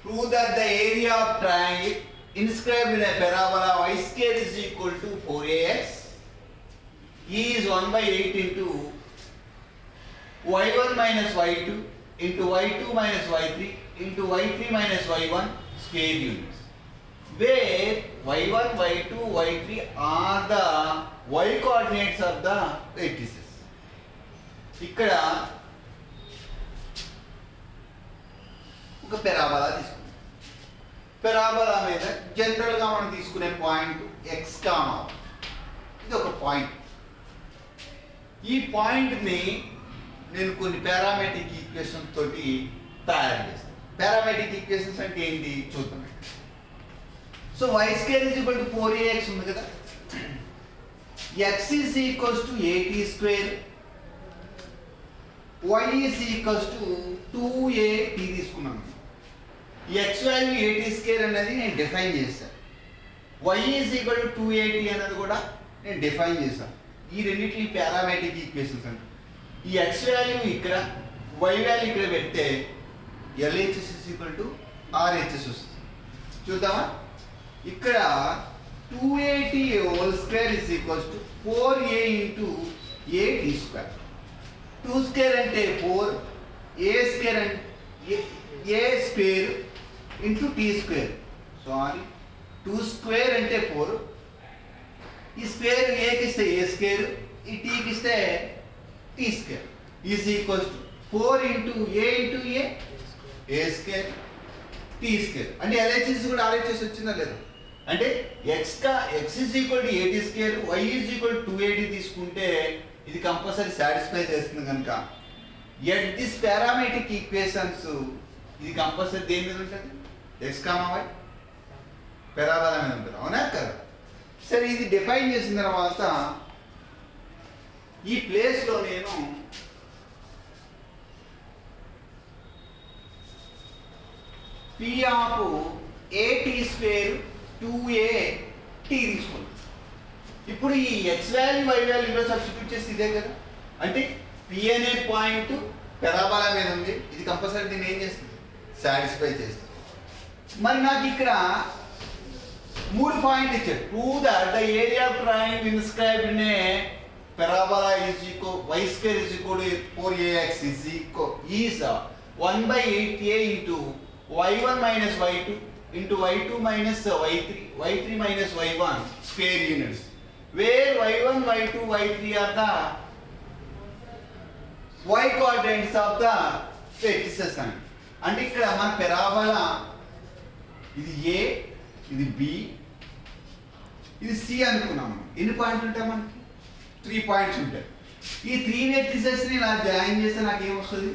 prove that the area of triangle inscribed in a parabola y square is equal to 4ax e is 1 by 8 into y1 minus y2 into y2 minus y3 into y3 minus y1 square units where y1 y2 y3 are the y coordinates of the vertices ఇక్కడ ఒక పెరాబలా తీసుకుందాం పెరాబలా మీద జనరల్గా మనం తీసుకునే point X comma ఇది ఒక point ఈ పాయింట్ని నేను కొన్ని పారామెట్రిక్ ఈక్వేషన్స్ తోటి తయారు చేస్తాను పారామెట్రిక్ ఈక్వేషన్స్ అంటే ఏంటి చూద్దాం so y square is equal to four a x ఉంది కదా x is equals to a t square y is equals to two A t తీసుకున్నాను ఎక్స్ వాల్యూ ఎయిటీ స్క్వేర్ అనేది నేను డిఫైన్ చేశాను y is equal to two a t అనేది కూడా నేను define చేశాను ఈ రెండింటిని పారామెట్రిక్ ఈక్వేషన్స్ అంటే ఈ ఎక్స్ వాల్యూ ఇక్కడ వై వాల్యూ ఇక్కడ పెడితే LHS is equal to RHS వస్తుంది చూద్దామా ఇక్కడ two a t whole square is equals to four A into a t square two square అంటే ఫోర్ ఏ స్క్వేర్ అంటే a square into t square sorry two square అంటే four ఈ square ఏకి ఇస్తే a square ఈ టీకి ఇస్తే t square is equals to four into a into a a square tea square అంటే ఎల్హెచ్ఎస్ కూడా ఆర్హెచ్ఎస్ వచ్చిందా లేదా అంటే ఎక్స్ కా x is equal to a t square y is equal two a t తీసుకుంటే ఇది కంపల్సరీ సాటిస్ఫై చేస్తుంది కనుక ఎట్ దిస్ పారామెట్రిక్ ఈక్వేషన్స్ ఇది కంపల్సరీ దేని మీద ఉంటుంది ఎక్స్ కామా వై పెరాబల మీద ఉంటుంది అవునా కదా సరే ఇది డిఫైన్ చేసిన తర్వాత ఈ ప్లేస్లో నేను P of a t square two A t తీసుకున్నాం ఇప్పుడు ఈ ఎక్స్ వాల్యూ వై వాల్యూలో సబ్స్టిట్యూట్ చేసి ఇదే కదా అంటే పి అనే పాయింట్ పెరాబాలా మీద ఉంది ఇది కంపల్సరీ దీన్ని ఏం చేస్తుంది సాటిస్ఫై చేస్తుంది మరి నాకు ఇక్కడ మూడు పాయింట్ ఇచ్చారు to that the area of triangle inscribed in a parabola is equal y square is equal to 4ax is equal is uh, 1 by 8a into y1 minus y2 into y2 minus uh, y3 y3 minus y1 square units where y1 y2 y3 are the y coordinates of the vertices అని అంటే ఇక్కడ మన parabola ఇది ఏ ఇది B ఇది C అనుకున్నాం మనం ఎన్ని పాయింట్లు ఉంటాయి మనకి త్రీ పాయింట్స్ ఉంటాయి ఈ త్రీ వెర్టిసెస్ని ఇలా జాయిన్ చేస్తే నాకు ఏమొస్తుంది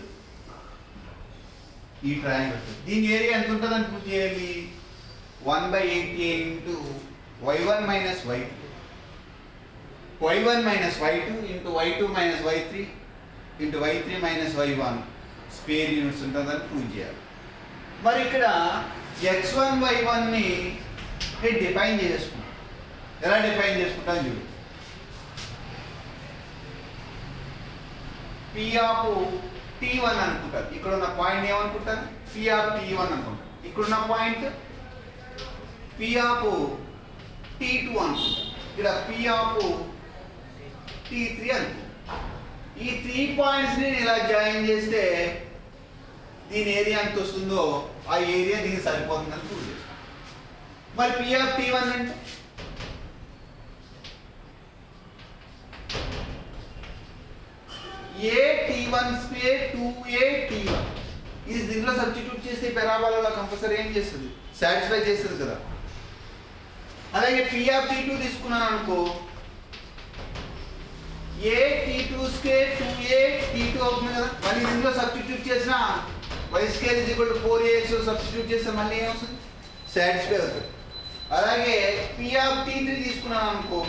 ఈ ట్రయాంగిల్ వస్తుంది దీని ఏరియా ఎంత ఉంటుంది అని పూర్తి చేయాలి one by a t into y one minus why two y one minus why two into why two minus why three into why three minus why one square units ఉంటుందని ప్రూవ్ చేయాలి మరి ఇక్కడ ఎక్స్ వన్ వై వన్ని నేను define చేసుకున్నాను ఎలా define చేసుకుంటాను చూడు పి ఆఫ్ టీ వన్ అనుకుంటారు ఇక్కడ ఉన్న పాయింట్ ఏమనుకుంటారు పి ఆఫ్ టీ వన్ అనుకుంటారు ఇక్కడ ఉన్న point P of t two అనుకుంటారు ఇక్కడ పి ఆఫ్ టీ త్రీ అనుకుంటారు ఈ త్రీ పాయింట్స్ని ఇలా జాయిన్ చేస్తే దీని ఏరియా ఎంత వస్తుందో ఆ ఏరియా దీనికి సరిపోతుందని ప్రూవ్ చేస్తాం మరి పి ఆఫ్ టీ వన్ అంటే a tea one square two A tea one ఇది దీనిలో సబ్స్టిట్యూట్ చేస్తే పెరాబాలలో కంపల్సరీ ఏం చేస్తుంది సాటిస్ఫై చేస్తుంది కదా అలాగే పి ఆఫ్ టీ టూ తీసుకున్నాను అనుకో a tea two square two A tea two అవుతుంది కదా మళ్ళీ దీనిలో సబ్స్టిట్యూట్ చేసిన y square is equal to four a x substitute చేస్తే మళ్ళీ ఏమొస్తుంది సాటిస్ఫై అవుతుంది అలాగే పి ఆఫ్ టీ త్రీ తీసుకున్నాను అనుకో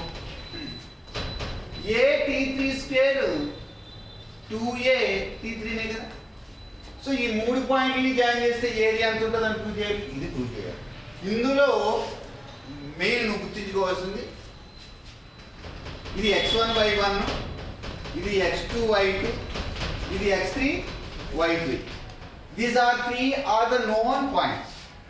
a tea three square two A t త్రీనే కదా సో ఈ మూడు పాయింట్ని జాయిన్ చేస్తే ఏరియా ఎంత ఉంటుంది అని ప్రూవ్ చేయాలి ఇది ప్రూవ్ చేయాలి ఇందులో మెయిన్ నువ్వు గుర్తించుకోవాల్సింది ఇది ఎక్స్ వన్ వై వన్ ఇది ఎక్స్ టూ వై టూ ఇది x three y three these are three are the known points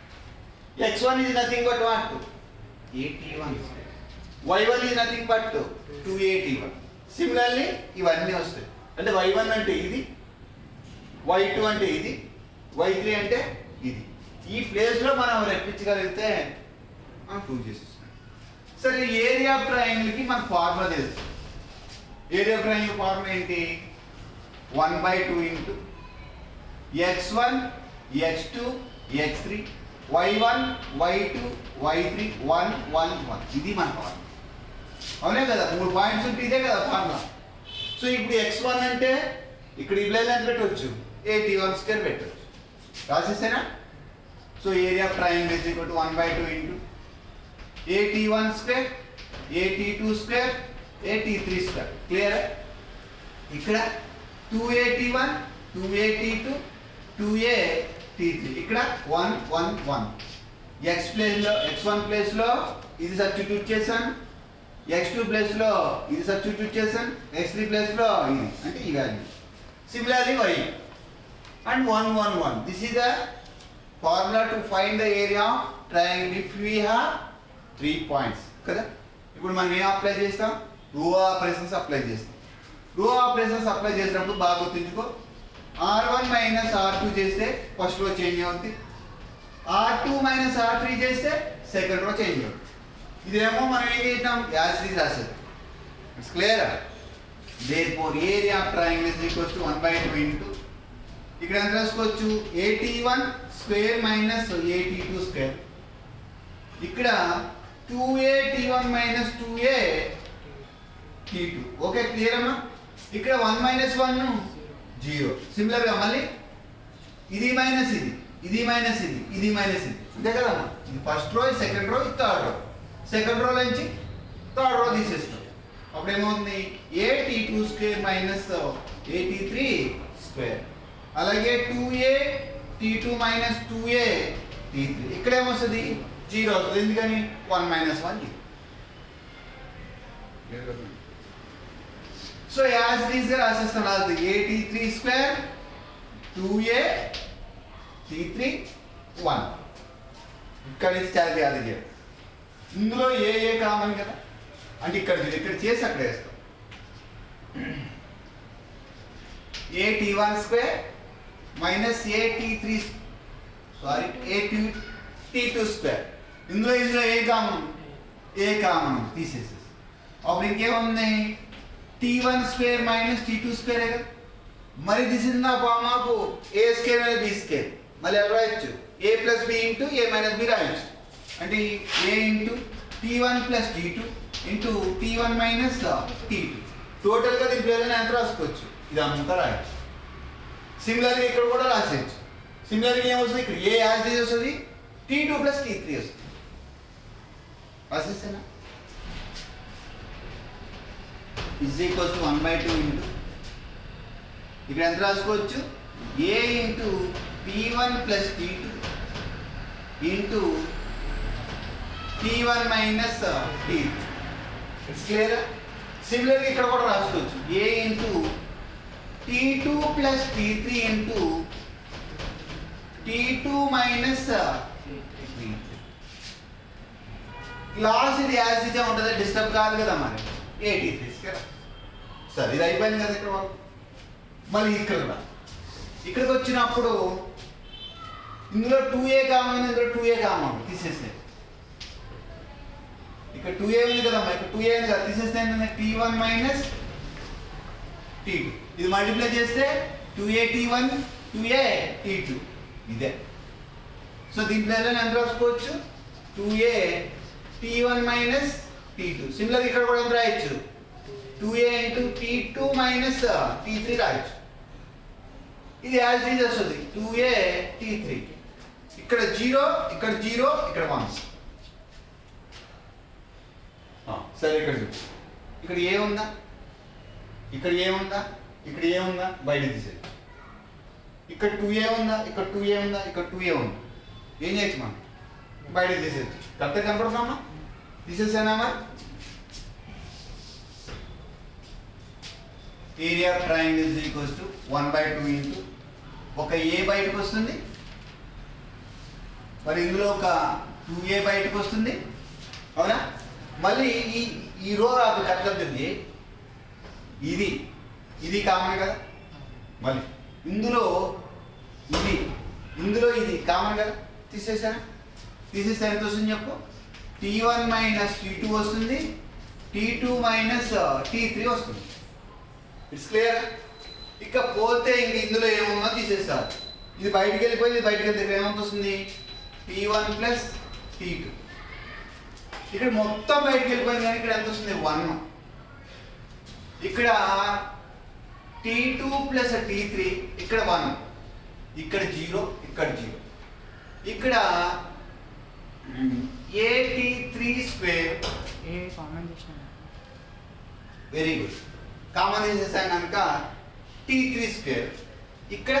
x one is nothing but what a t one y one is nothing but two a t one similarly ఇవన్నీ వస్తాయి అంటే why one అంటే ఇది why two అంటే ఇది why three అంటే ఇది ఈ ప్లేస్లో మనం రెప్పించగలిగితే మనం ప్రూవ్ చేసేస్తాం సరే ఏరియా ఆఫ్ ట్రయాంగిల్కి మనకు ఫార్ములా తెలుసు ఏరియా ఆఫ్ ట్రయాంగిల్ ఫార్ములా ఏంటి one by two into x one x two x three y one y two y three one one one ఇది మన ఫార్ములా అవునే కదా మూడు పాయింట్స్ ఉంటే ఇదే కదా ఫార్ములా సో ఇప్పుడు ఎక్స్ వన్ అంటే ఇక్కడ ఈ ప్లేస్ ఎంత పెట్టవచ్చు ఎయిటీ వన్ స్క్వేర్ పెట్టవచ్చు రాసేసారా so area of triangle is equal to one by two into a t one square a t two square a t three square clear ఇక్కడ two a t one two a t two two ఏ tea three ఇక్కడ one one one x ప్లేస్లో x one ప్లేస్లో ఇది substitute చేశాను X two ప్లేస్లో ఇది substitute చేశాను X three ప్లేస్లో ఇది అంటే ఈ value similarly y and one one one this is the formula to find the area of triangle if we have three points కదా ఇప్పుడు మనం ఏం అప్లై చేస్తాం రో ఆపరేషన్స్ అప్లై చేస్తాం రో ఆపరేషన్స్ అప్లై చేసినప్పుడు బాగా గుర్తుంచుకో R one minus R two చేస్తే ఫస్ట్ రో చేంజ్ అవుతుంది R two minus R three చేస్తే సెకండ్ రో చేంజ్ అవుతుంది ఇదేమో మనం ఏం చేసినాం యాజ్ త్రీ రాసేది it's clear therefore area of triangle is equals to one by two into ఇక్కడ ఎంత రాసుకోవచ్చు A T one square minus A T two square ఇక్కడ టూ ఏ టీ వన్ మైనస్ టూ ఏ టీ టూ ఓకే క్లియర్ అమ్మా ఇక్కడ one minus one zero సిమిలర్గా మళ్ళీ ఇది minus ఇది ఇది మైనస్ ఇది ఇది మైనస్ ఇది అంతే కదమ్మా ఇది ఫస్ట్ రో సెకండ్ రో ఇది థర్డ్ రో సెకండ్ రో నుంచి థర్డ్ రో తీసేస్తాం అప్పుడు ఏమవుతుంది A tea two square minus A T three square అలాగే టూ ఏ టీ టూ మైనస్ టూ ఏ టీ త్రీ ఇక్కడ ఏమొస్తుంది జీరో అవుతుంది ఎందుకని one minus one zero so as this గా రాసేస్తాం అది ఏటీ త్రీ స్క్వేర్ టూ ఏ టీ త్రీ వన్ ఇక్కడ నుంచి చాలా అది చేయాలి ఇందులో ఏ ఏ కామన్ కదా అంటే ఇక్కడ చూడు, ఇక్కడ చేసి అక్కడ వేస్తాం A tea one square minus A tea three sorry A two T two square ఇందులో ఇందులో ఏ కామన్ ఏ కామన్ తీసేసేసి అప్పుడు ఇంకేముంది T one square minus T two square కదా మరి దిస్ ఇస్ నా ఫార్మ్ ఆఫ్ ఏ స్క్వేర్ అనేది B square మళ్ళీ ఎలా రాయొచ్చు A plus B into A minus B రాయొచ్చు అంటే A into T one plus T two into T one minus T two టోటల్గా దీంట్లో ఏదైనా ఎంత రాసుకోవచ్చు ఇది అంతా రాయొచ్చు సిమిలర్గా ఇక్కడ కూడా రాసేయచ్చు సిమిలర్గా ఏమొస్తుంది ఇక్కడ ఏ యాజ్ ఇది వస్తుంది T two plus T three వస్తుంది రాసేస్తేనా is equals to one by two into ఇక్కడ ఎంత రాసుకోవచ్చు A into T one plus T two into T one minus T it's clear సిమిలర్గా ఇక్కడ కూడా రాసుకోవచ్చు A into T two plus T three into T two minus class ఇది as ఇచ్చే ఉంటుంది డిస్టర్బ్ కాదు కదా మరి ఎయిటీ త్రీ సరే ఇది అయిపోయింది కదా ఇక్కడ వరకు మళ్ళీ ఇక్కడ రా. ఇక్కడికి వచ్చినప్పుడు ఇందులో టూ ఏ కామన్ ఇందులో టూ ఏ కామన్ తీసేస్తే ఇక్కడ టూ ఏ ఉంది కదమ్మా ఇక్కడ టూ ఏ ఉంది కదా తీసేస్తే ఏంటంటే T one minus T two ఇది మల్టిప్లై చేస్తే టూ ఏ టీ వన్ టూ ఏ టీ టూ ఇదే సో దీంట్లో ఏదైనా ఎంత రాసుకోవచ్చు టూ ఏ tea one minus T two similar ఇక్కడ కూడా ఎంత రాయొచ్చు two A into T two minus T three రాయొచ్చు ఇది యాజ్ డీజ్ వస్తుంది టూ ఏ టీ త్రీ ఇక్కడ జీరో ఇక్కడ జీరో ఇక్కడ వన్ సరే ఇక్కడ చూడు ఇక్కడ ఏ ఉందా ఇక్కడ ఏ ఉందా ఇక్కడ ఏ ఉందా బయట తీసేది ఇక్కడ టూ ఏ ఉందా ఇక్కడ టూ ఏ ఉందా ఇక్కడ టూ ఏ ఉందా ఏం చేయొచ్చు మనం బయట తీసేయచ్చు కరెక్ట్గా కనపడుతున్నామా తీసేసానామా area of triangle is equals to one by two into ఒక ఏ బయటకు వస్తుంది మరి ఇందులో ఒక టూ ఏ బయటకు వస్తుంది అవునా మళ్ళీ ఈ ఈ రో అది కట్టద్దండి ఇది ఇది కామన్ కదా మళ్ళీ ఇందులో ఇది ఇందులో ఇది కామన్ కదా తీసేసారా తీసేస్తే ఎంత వస్తుంది చెప్పు T one minus T two వస్తుంది T two minus T three వస్తుంది ఇట్స్ క్లియర్ ఇక పోతే ఇంక ఇందులో ఏమున్నా తీసేస్తారు ఇది బయటికి వెళ్ళిపోయి ఇది బయటికి వెళ్తే ఇక్కడ ఏమంత వస్తుంది T one plus T two ఇక్కడ మొత్తం బయటికి వెళ్ళిపోయింది కానీ ఇక్కడ ఎంత వస్తుంది వన్ ఇక్కడ T two plus T three ఇక్కడ వన్ ఇక్కడ జీరో ఇక్కడ జీరో ఇక్కడ A tea three square A common చేసిన వెరీ గుడ్ కామన్ చేసేసాం కనుక టీ త్రీ స్క్వేర్ ఇక్కడ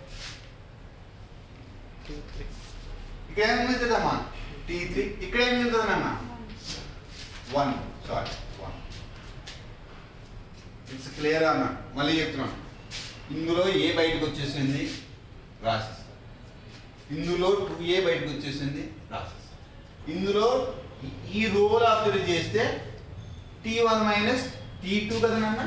ఇక్కడ ఏం మిగులుతుందమ్మా టీ త్రీ ఇక్కడ ఏం మిగులుతుందన్న one sorry one it's clear అన్న మళ్ళీ చెప్తున్నాను ఇందులో ఏ బయటకు వచ్చేసింది రాసేస్తా ఇందులో టూ ఏ బయటకు వచ్చేసింది రాసేస్తా ఇందులో ఈ- ఈ రోల్ ఆబ్జర్వ్ చేస్తే T one minus T two కదా నాన్న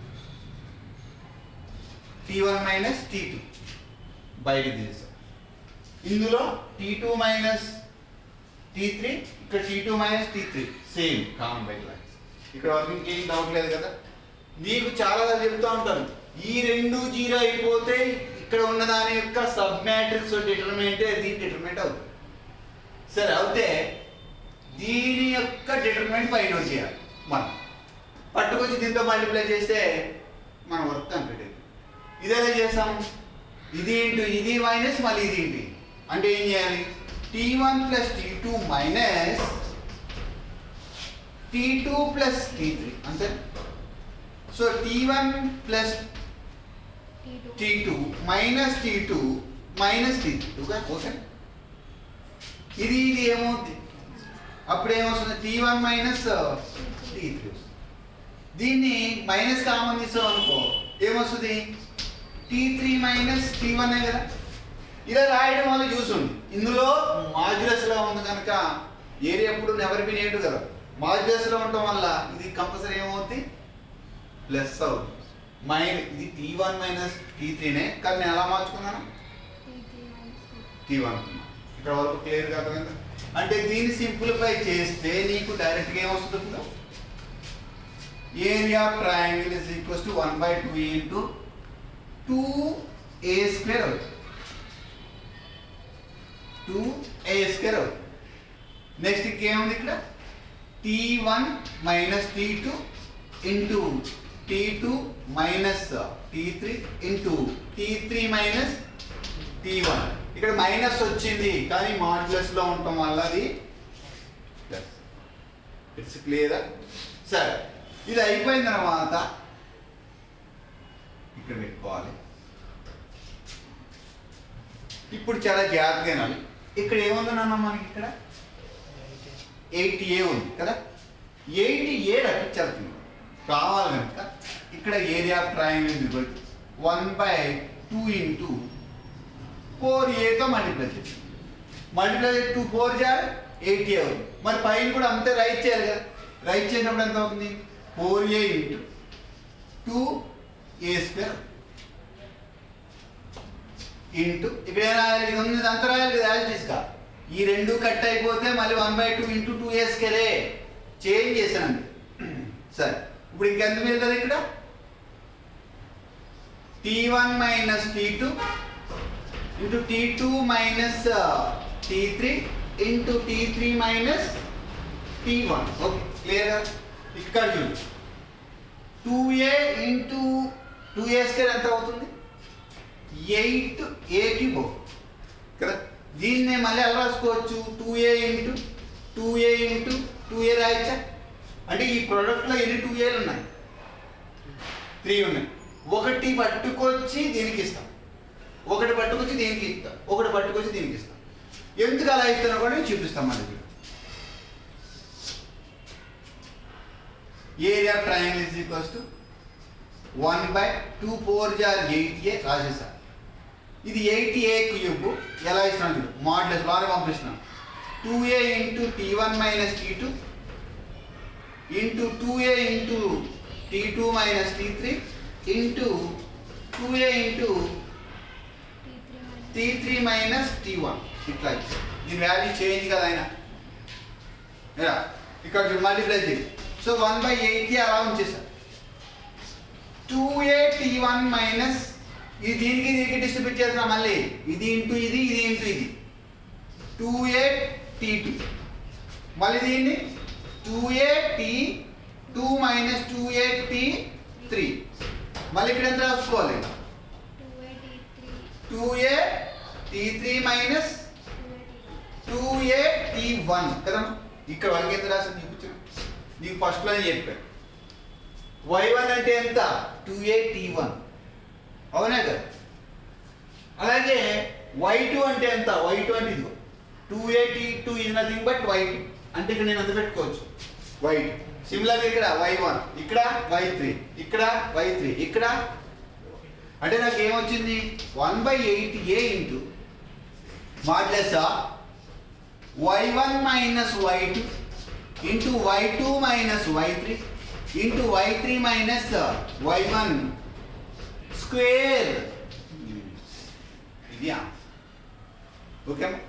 T one minus T two బయటకు తీసేస్తాం ఇందులో T two minus T three ఇక్కడ T two minus T three same common బయట లైన్స్ ఇక్కడ వరకు ఇంకేం డౌట్ లేదు కదా నీకు చాలా సార్లు చెప్తూ ఉంటాను ఈ రెండు జీరో అయిపోతే ఇక్కడ ఉన్న దాని యొక్క సబ్ మ్యాట్రిక్స్ డిటర్మినెంట్ దీని డిటర్మినెంట్ అవుతుంది సరే అయితే దీని యొక్క డిటర్మినెంట్ ఫైండ్ అవుట్ చేయాలి మనం పట్టుకొచ్చి దీంతో మల్టిప్లై చేస్తే మన వర్క్ కంప్లీట్ అయిపోయింది ఇది ఎలా చేస్తాం ఇది ఇంటూ ఇది మైనస్ మళ్ళీ ఇది ఇంటూ ఇది. అంటే ఏం చేయాలి T one plus T two minus T two plus T three అంతే so T one plus T two minus T two minus T three okay ఇది ఇది ఏమవుద్ది అప్పుడు ఏమొస్తుంది T one minus T three దీన్ని మైనస్ కామన్ తీసాం అనుకో ఏమొస్తుంది T three minus T one కదా ఇలా రాయడం వల్ల చూసుండి ఇందులో మాడ్యులస్ లో ఉంది కనుక ఏరియా ఎప్పుడు నెవర్ బి నేటు కదా మాడ్యులస్ లో ఉండటం వల్ల ఇది కంపల్సరీ ఏమవుతుంది ప్లస్ అవుతుంది మైన్ ఇది టీ వన్ మైనస్ టీ త్రీనే కానీ నేను ఎలా మార్చుకున్నాను టీ వన్ ఇక్కడ వరకు క్లియర్ కాదు కదా అంటే దీన్ని సింప్లిఫై చేస్తే నీకు డైరెక్ట్గా ఏమొస్తుంది area triangle is equals to one by two into two A square అవుతుంది టూ ఏ స్క్వేర్ అవుతుంది నెక్స్ట్ ఇంకేముంది ఇక్కడ T one minus T two into T two minus T three into T three minus T one ఇక్కడ minus వచ్చింది కానీ modulus లో ఉండటం వల్ల అది ప్లస్ ఇట్స్ క్లియర్ సరే ఇది అయిపోయిన తర్వాత ఇక్కడ పెట్టుకోవాలి ఇప్పుడు చాలా జాగ్రత్తగా వినాలి ఇక్కడ ఏముందన్నా మనకి ఇక్కడ ఎయిట్ ఏ ఉంది కదా ఎయిట్ ఏ రప్పించాల్సింది కావాలి కనుక ఇక్కడ area triangle one by two into four ఏతో మల్టిప్లై చేసి మల్టిప్లై చేసి two four are eight A అవుతుంది మరి పైన కూడా అంతే రైట్ చేయాలి కదా రైట్ చేసినప్పుడు ఎంత అవుతుంది four A into two A square into ఇక్కడ ఏం రాయాలి ఇది ఉంది ఇది అంతా రాయాలి కదా యాజ్ తీసుకా ఈ రెండు కట్ అయిపోతే మళ్ళీ one by two into two A స్క్వేరే చేంజ్ చేశానండి సరే ఇప్పుడు ఇంకెంత మిగులుతుంది ఇక్కడ T one minus T two into T two minus T three into T three minus T one okay clear ఇక్కడ చూడు two A into two A square ఎంత అవుతుంది ఎయిట్ ఏ క్యూబ్ కదా దీన్నే మళ్ళీ ఎలా రాసుకోవచ్చు two A into two A into two A రాయచ్చా అంటే ఈ ప్రోడక్ట్లో ఎన్ని టూ ఏలు ఉన్నాయి త్రీ ఉన్నాయి ఒకటి పట్టుకొచ్చి దీనికి ఇస్తాం ఒకటి పట్టుకొచ్చి దీనికి ఇస్తాం ఒకటి పట్టుకొచ్చి దీనికి ఇస్తాం ఎందుకు అలా ఇస్తున్నా కూడా నేను చూపిస్తాం మనకి area triangle is equals to one by two four are eight A రాసేసా ఇది ఎయిట్ ఏ క్యూబ్ ఎలా ఇస్తున్నాను చూడు మాడ్లెస్ లోనే పంపిస్తున్నాను two A into T one minus T two into two A into T two minus T three into two A into T three minus T one ఇట్లా ఇచ్చారు దీని వాల్యూ చేంజ్ కదా ఆయన యా, ఇక్కడ మల్టిప్లై చేయి so one by eight అలా ఉంచేసా two ఏ tea one minus ఇది దీనికి దీనికి డిస్ట్రిబ్యూట్ చేస్తున్నా మళ్ళీ ఇది ఇంటూ ఇది ఇది ఇంటూ ఇది టూ ఏ టీ టూ మళ్ళీ దీన్ని టూ ఏ టీ టూ మైనస్ టూ ఏ టీ త్రీ మళ్ళీ ఇక్కడ ఎంత రాసుకోవాలి టూ ఏ టీ త్రీ మైనస్ టూ ఏ టీ వన్ కదా ఇక్కడ వరకు ఎంత రాసింది చూపించు నీకు ఫస్ట్లోనే చెప్పాను వై వన్ అంటే ఎంత టూ ఏ టీ వన్ అవునా కదా అలాగే వై టూ అంటే ఎంత వై టూ అంటే ఇదిగో టూ ఏ టీ టూ ఇది నథింగ్ బట్ వై టూ అంటే ఇక్కడ నేను అంత పెట్టుకోవచ్చు వై టూ సిమిలర్ ఇక్కడ వై వన్ ఇక్కడ వై త్రీ ఇక్కడ వై త్రీ ఇక్కడ అంటే నాకు ఏమొచ్చింది one by eight A into modulus Y one minus why two into why two minus why three into why three minus why one square ఇది okay